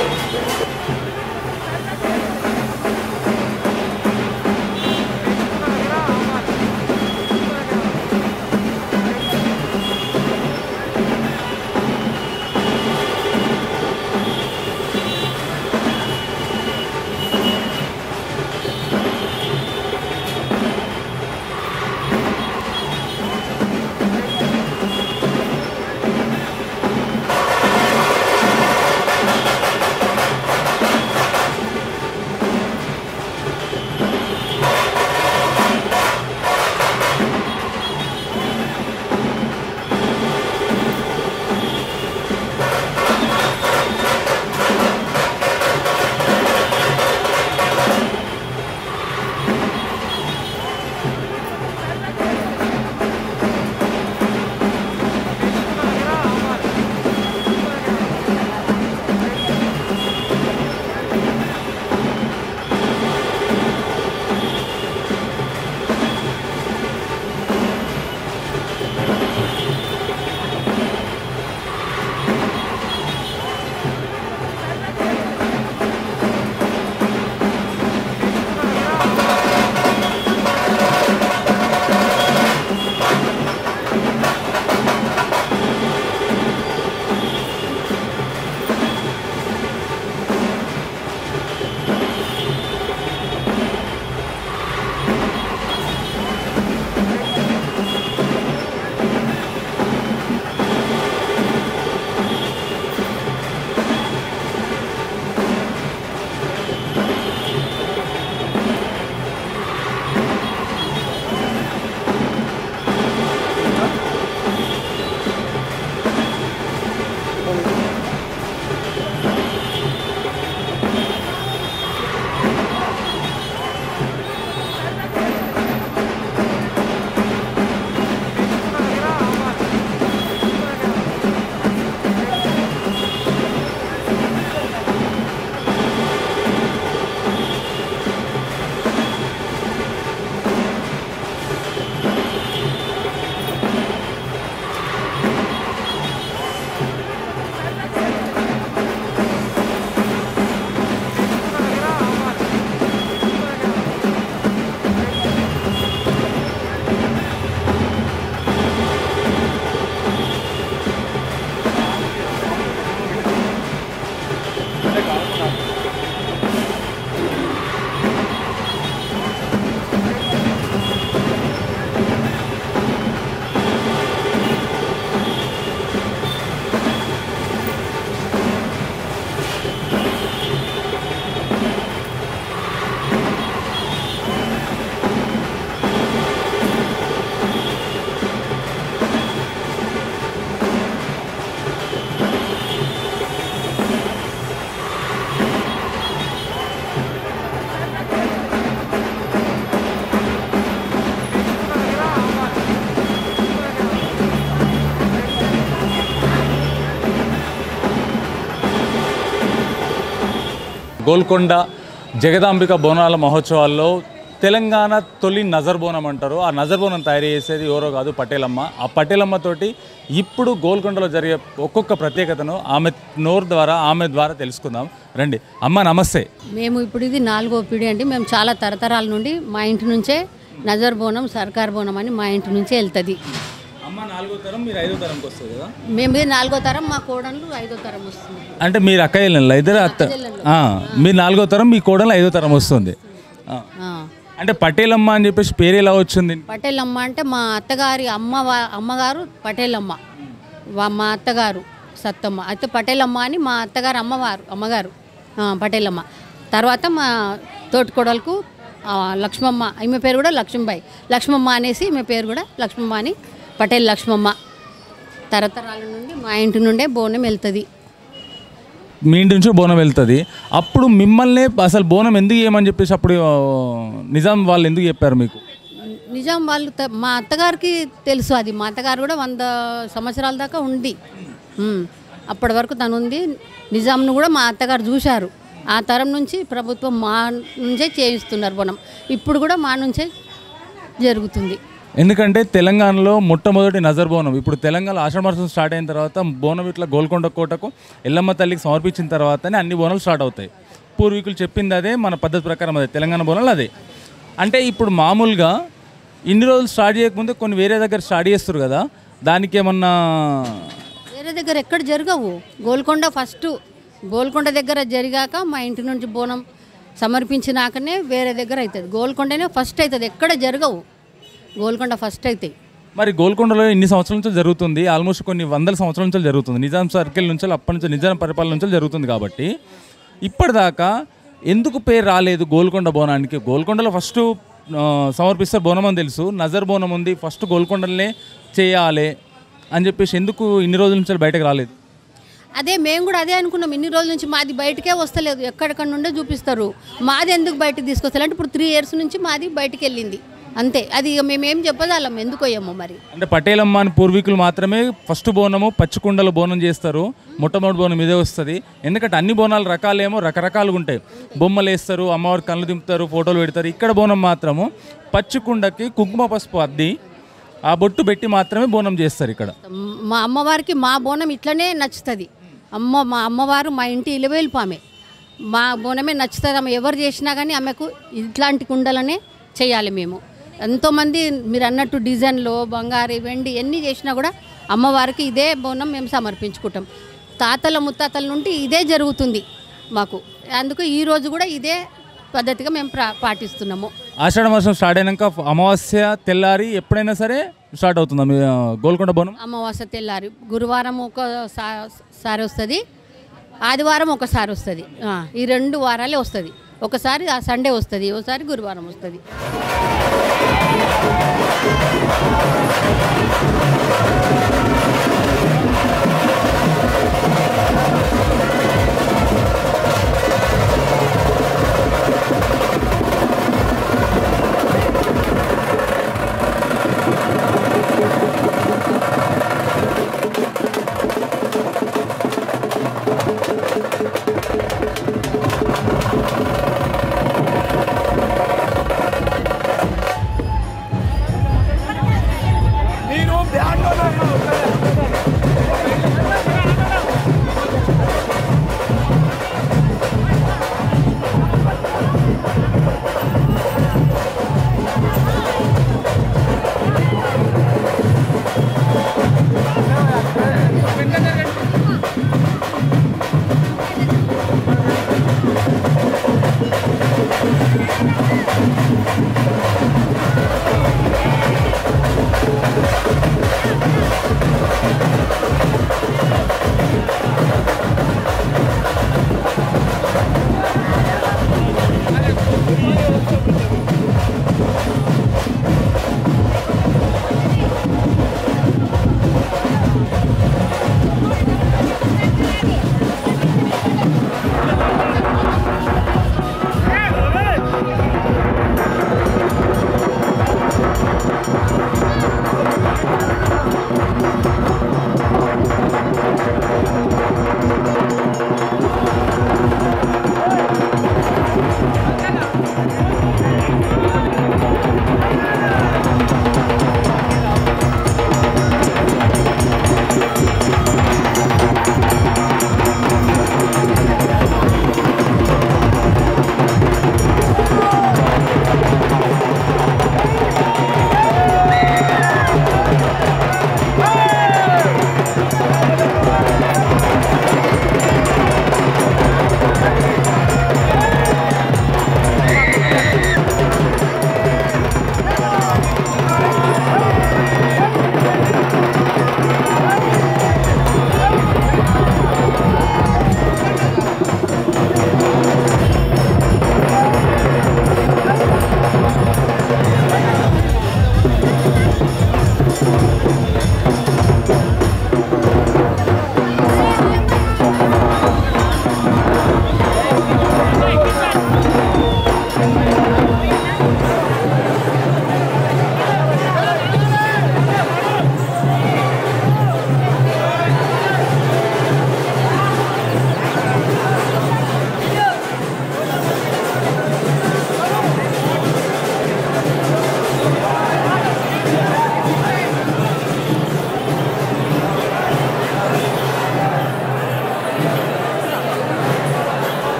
గోల్కొండ జగదాంబిక బోనాల మహోత్సవాల్లో తెలంగాణ తొలి నజర్ బోనం అంటారు ఆ నజర్ బోనం తయారు చేసేది ఎవరో కాదు పటేలమ్మ ఆ పటేలమ్మ తోటి ఇప్పుడు గోల్కొండలో జరిగే ఒక్కొక్క ప్రత్యేకతను ఆమె నోరు ద్వారా ఆమె ద్వారా తెలుసుకుందాం రండి అమ్మ నమస్తే మేము ఇప్పుడు ఇది నాలుగో పీడి అండి మేము చాలా తరతరాల నుండి మా ఇంటి నుంచే నజర్ బోనం సర్కార్ బోనం అని మా ఇంటి నుంచే వెళ్తుంది అమ్మ నాలుగో తరం మీరు ఐదో తరంకి వస్తుంది కదా మేము ఇది నాలుగో తరం మా కోడళ్ళు ఐదో తరం వస్తుంది అంటే మీరు అక్క చెల్లెళ్ళు ఇద్దరు అత్త ఆ, మీరు నాలుగో తరం మీ కోడలు ఐదో తరం వస్తుంది ఆ. ఆ. అంటే పటేలమ్మ అని చెప్పేసి పేరు ఎలా వచ్చింది పటేల్ అమ్మ అంటే మా అత్తగారి అమ్మ వా- అమ్మగారు పటేల్ అమ్మ వా- మా అత్తగారు సత్తమ్మ అయితే పటేల్ అమ్మ అని మా అత్తగారు అమ్మవారు అమ్మగారు ఆ, పటేల్ అమ్మ తర్వాత మా తోటికోడలకు ఆ, లక్ష్మమ్మ ఈమె పేరు కూడా లక్ష్మీబాయి లక్ష్మమ్మ అనేసి ఈమె పేరు కూడా లక్ష్మమ్మ అని పటేల్ లక్ష్మమ్మ తరతరాల నుండి మా ఇంటి నుండే బోనం వెళ్తుంది మీ ఇంటి నుంచి బోనం వెళ్తుంది అప్పుడు మిమ్మల్ని అసలు బోనం ఎందుకు చేయమని చెప్పేసి అప్పుడు ఆ, నిజాం వాళ్ళు ఎందుకు చెప్పారు మీకు నిజాం వాళ్ళు త- మా అత్తగారికి తెలుసు అది మా అత్తగారు కూడా వంద సంవత్సరాల దాకా ఉంది ఉమ్. అప్పటి వరకు తను ఉంది నిజాంను కూడా మా అత్తగారు చూశారు ఆ తరం నుంచి ప్రభుత్వం మా నుంచే చేయిస్తున్నారు బోనం ఇప్పుడు కూడా మా నుంచే జరుగుతుంది ఎందుకంటే తెలంగాణలో మొట్టమొదటి నజర్ బోనం ఇప్పుడు తెలంగాణ ఆషాఢ మాసం స్టార్ట్ అయిన తర్వాత బోనం ఇట్లా గోల్కొండ కోటకు ఎల్లమ్మ తల్లికి సమర్పించిన తర్వాతనే అన్ని బోనాలు స్టార్ట్ అవుతాయి పూర్వీకులు చెప్పింది అదే మన పద్ధతి ప్రకారం అదే తెలంగాణ బోనాలు అదే అంటే ఇప్పుడు మామూలుగా ఇన్ని రోజులు స్టార్ట్ చేయకముందే కొన్ని వేరే దగ్గర స్టార్ట్ చేస్తారు కదా దానికి ఏమన్నా వేరే దగ్గర ఎక్కడ జరగవు గోల్కొండ ఫస్ట్ గోల్కొండ దగ్గర జరిగాక మా ఇంటి నుంచి బోనం సమర్పించినాకనే వేరే దగ్గర అవుతుంది గోల్కొండనే ఫస్ట్ అవుతుంది ఎక్కడ జరగవు గోల్కొండ ఫస్ట్ అవుతాయి మరి గోల్కొండలో ఇన్ని సంవత్సరాల నుంచి జరుగుతుంది ఆల్మోస్ట్ కొన్ని వందల సంవత్సరాల నుంచి జరుగుతుంది నిజాం సర్కిల్ నుంచి అప్పటి నుంచి నిజాం పరిపాలన నుంచి జరుగుతుంది కాబట్టి ఇప్పటిదాకా ఎందుకు పేరు రాలేదు గోల్కొండ బోనానికి గోల్కొండలో ఫస్ట్ ఆ, సమర్పిస్తారు బోనం అని తెలుసు నజర్ బోనం ఉంది ఫస్ట్ గోల్కొండలనే చేయాలి అని చెప్పేసి ఎందుకు ఇన్ని రోజుల నుంచి బయటకు రాలేదు అదే మేము కూడా అదే అనుకున్నాం ఇన్ని రోజుల నుంచి మాది బయటకే వస్తలేదు ఎక్కడిక్కడ నుండే చూపిస్తారు మాది ఎందుకు బయటకు తీసుకొస్తారు అంటే ఇప్పుడు త్రీ ఇయర్స్ నుంచి మాది బయటికి వెళ్ళింది అంతే అది ఇక మేమేం చెప్పదాలం ఎందుకు అయ్యామో మరి అంటే పటేలమ్మ అని పూర్వీకులు మాత్రమే ఫస్ట్ బోనము పచ్చికుండలో బోనం చేస్తారు మొట్టమొదటి బోనం ఇదే వస్తుంది ఎందుకంటే అన్ని బోనాలు రకాలేమో రకరకాలుగా ఉంటాయి బొమ్మలు వేస్తారు అమ్మవారి కళ్ళు దింపుతారు ఫోటోలు పెడతారు ఇక్కడ బోనం మాత్రము పచ్చికుండకి కుంకుమ పసుపు అద్ది ఆ బొట్టు పెట్టి మాత్రమే బోనం చేస్తారు ఇక్కడ మా అమ్మవారికి మా బోనం ఇట్లనే నచ్చుతుంది అమ్మ మా అమ్మవారు మా ఇంటి ఇలవేల్పామే మా బోనమే నచ్చుతుంది ఆమె ఎవరు చేసినా కానీ ఆమెకు ఇట్లాంటి కుండలనే చేయాలి మేము ఎంతోమంది మీరు అన్నట్టు డిజైన్లో బంగారు వెండి ఎన్ని చేసినా కూడా అమ్మవారికి ఇదే బోనం మేము సమర్పించుకుంటాం తాతల ముత్తాతల నుండి ఇదే జరుగుతుంది మాకు అందుకు ఈ రోజు కూడా ఇదే పద్ధతిగా మేము ప్రా పాటిస్తున్నాము ఆషాఢ మాసం స్టార్ట్ అయినాక అమావాస్య తెల్లారి ఎప్పుడైనా సరే స్టార్ట్ అవుతుందా మీ ఆ, గోల్కొండ బోనం అమావాస్య తెల్లారి గురువారం ఒకసారి వస్తుంది ఆదివారం ఒకసారి వస్తుంది ఈ రెండు వారాలే వస్తుంది ఒకసారి ఆ సండే వస్తుంది ఒకసారి గురువారం వస్తుంది